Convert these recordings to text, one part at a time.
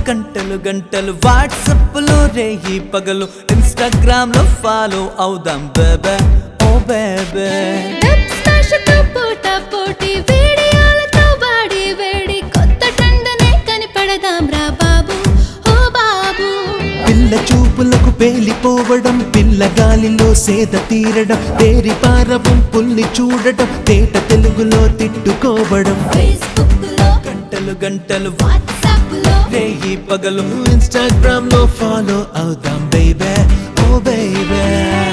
గంటలు గంటలు వాట్సప్ లో రేయి పగలు ఇన్స్టాగ్రామ్ లో ఫాలో అవుదాం బేబే ఓ బేబే డబ్ స్మాష్తో పోటా పోటీ వీడియోలతో వాడి వేడి కొత్త ట్రెండ్నే కనిపెడదాం రా బాబు ఓ బాబు పిల్ల చూపులకు పేలిపోవడం పిల్ల గాలిలో సేద తీరడం తేరి పారవం పుల్ని చూడడం తేట తెలుగులో తిట్టుకోవడం ఫేస్బుక్ లో గంటలు గంటలు వాట్సాప్ లో రేయి పగలు ఇన్స్టాగ్రామ్ లో ఫాలో అవుతాం బేబే ఓ బేబే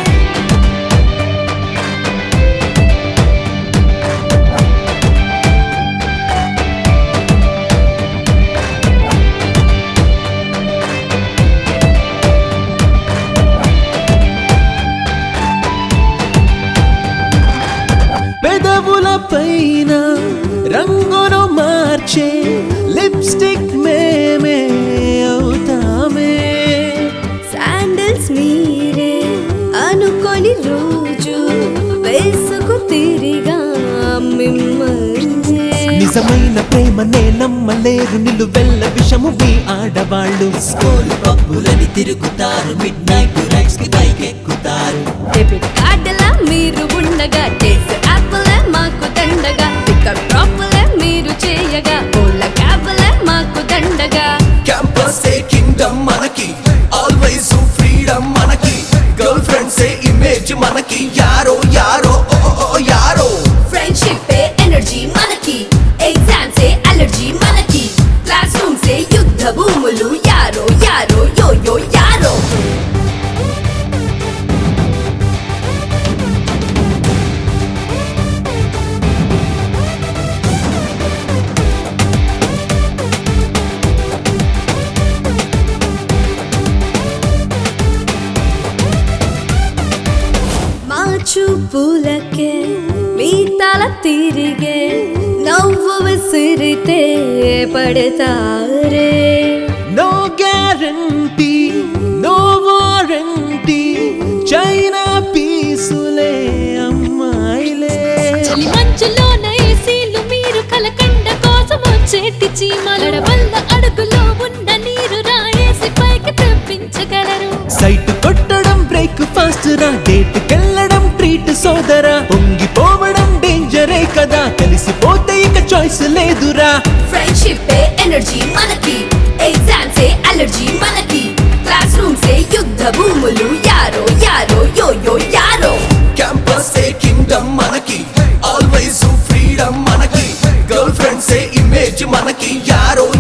పెదవుల పైన రంగును మార్చే లిప్స్టిక్ మేమే అవుతామే శాండిల్స్ మీరే అనుకొని రోజు వేసుకు తిరిగా మిమ్మల్ని నిజమైన ప్రేమనే నమ్మలేరు నిలువెల్ల విషము మీ ఆడవాళ్ళు స్కూల్ పబ్బులని తిరుగుతారు మిడ్ నైట్ రైడ్స్ కి బైక్ ఎక్కుతారు డెబిట్ కార్డులా మీరు ఉండగా డేస్ యాప్లే మాకు దండగా పికప్ డ్రాప్లే మీరు చేయగా ఓళ్ళ క్యాబ్లే మాకు దండగా క్యాంపస్ ఏ కింగ్డమ్ మనకి ఆల్వేస్ ఫ్రీడమ్ మనకి గర్ల్ ఫ్రెండ్స్ ఏ ఇమేజ్ మనకి యారో యారో ఓ, ఓ, ఓ, యారో ఫ్రెండ్షిప్ ఏ ఎనర్జీ మనకి ఎగ్జామ్స్ ఏ అలర్జీ మనకి క్లాస్ రూమ్స్ ఏ యుద్ధ భూములు యారో యారో యో యో యారో మా చూపులకే మీ తల తిరిగే నవ్వు విసిరితే పడతారే no guarantee no warranty China పీసులే అమ్మాయిలే చలి మంచులోన ఏసీలు మీరు కలకండ కోసం వచ్చేటి చీమలడ వల్ల అడుగులో ఉన్న నీరు రాయేసి పైకి తెప్పించగలరు సైట్ కొట్టడం బ్రేక్ ఫాస్ట్ రా డేట్ కెళ్ళడం ట్రీట్ సోదరా పొంగిపోవడం డేంజరే కదా కలిసిపోతే ఇక చాయిస్ లేదురా ఫ్రెండ్షిప్ ఏ ఎనర్జీ మనకి ఎగ్జామ్స్ ఏ అలర్జీ మనకి క్లాస్ రూమ్స్ ఏ యుద్ధ భూములు యారో యారో యో యో యారో క్యాంపస్ ఏ కింగ్డమ్ మనకి ఆల్వేస్ ఫ్రీడమ్ మనకి గర్ల్ ఫ్రెండ్స్ ఏ ఇమేజ్ మనకి యారో